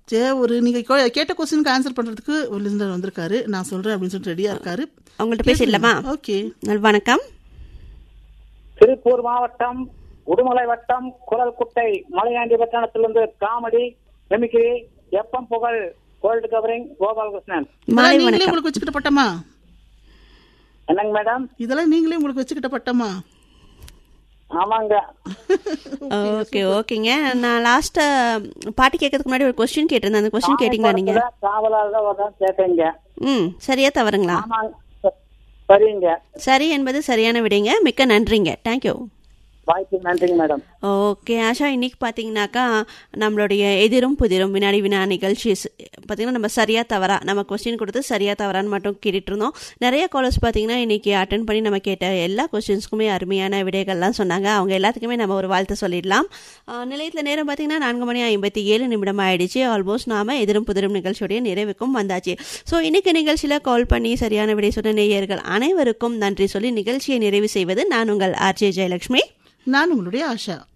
சரி ஒரு நீங்க கோ- கேட்ட கொஸ்டினுக்கு ஆன்சர் பண்றதுக்கு ஒரு லிசனர் வந்திருக்காரு நான் சொல்றேன் அப்படின்னு சொல்லிட்டு ரெடியா இருக்காரு அவங்கள்ட்ட பேசிடலாமா ஓகே வணக்கம் திருப்பூர் மாவட்டம் உடுமலை வட்டம் குரல்குட்டை மலையாண்டி பட்டணத்திலிருந்து காமெடி மிமிக்ரி எப்பம் புகழ் கோல்டு கவரிங் கோபாலகிருஷ்ணன் மாலை நீங்களே வணக்கம் உங்களுக்கு வச்சுக்கிட்ட பட்டமா என்னங்க மேடம் இதெல்லாம் நீங்களே உங்களுக்கு வச்சுக்கிட்ட பட்டமா ஆமாங்க ஓகே ஓகேங்க நான் லாஸ்ட் பாட்டு கேட்கறதுக்கு முன்னாடி ஒரு கொஸ்டின் கேட்டிருந்தேன் அந்த கொஸ்டின் கேட்டிங்களா நீங்க காவலாளர் ஒரு கேட்டீங்க ம் சரியா தவறுங்களா ஆமாங்க சரிங்க சரி என்பது சரியான விடைங்க மிக்க நன்றிங்க தேங்க்யூ வாய்ப்பு நன்றிங்க மேடம் ஓகே ஆஷா இன்னைக்கு பார்த்தீங்கன்னாக்கா நம்மளுடைய எதிரும் புதிரும் வினாடி வினா நிகழ்ச்சி பார்த்தீங்கன்னா நம்ம சரியா தவறா நம்ம கொஸ்டின் கொடுத்து சரியா தவறான்னு மட்டும் கேட்டுட்டு இருந்தோம் நிறைய காலர்ஸ் பார்த்தீங்கன்னா இன்னைக்கு அட்டன் பண்ணி நம்ம கேட்ட எல்லா கொஸ்டின்ஸ்க்குமே அருமையான விடைகள்லாம் சொன்னாங்க அவங்க எல்லாத்துக்குமே நம்ம ஒரு வாழ்த்து சொல்லிடலாம் ஆஹ் நிலையத்தில் நேரம் பார்த்தீங்கன்னா நான்கு மணி ஐம்பத்தி ஏழு நிமிடம் ஆயிடுச்சு ஆல்மோஸ்ட் நாம எதிரும் புதிரும் நிகழ்ச்சியுடைய நிறைவுக்கும் வந்தாச்சு ஸோ இன்னைக்கு நிகழ்ச்சியில் கால் பண்ணி சரியான விடை சொன்ன நேயர்கள் அனைவருக்கும் நன்றி சொல்லி நிகழ்ச்சியை நிறைவு செய்வது நான் உங்கள் ஆர்ஜே ஜெயலட்சுமி நான் உங்களுடைய ஆஷா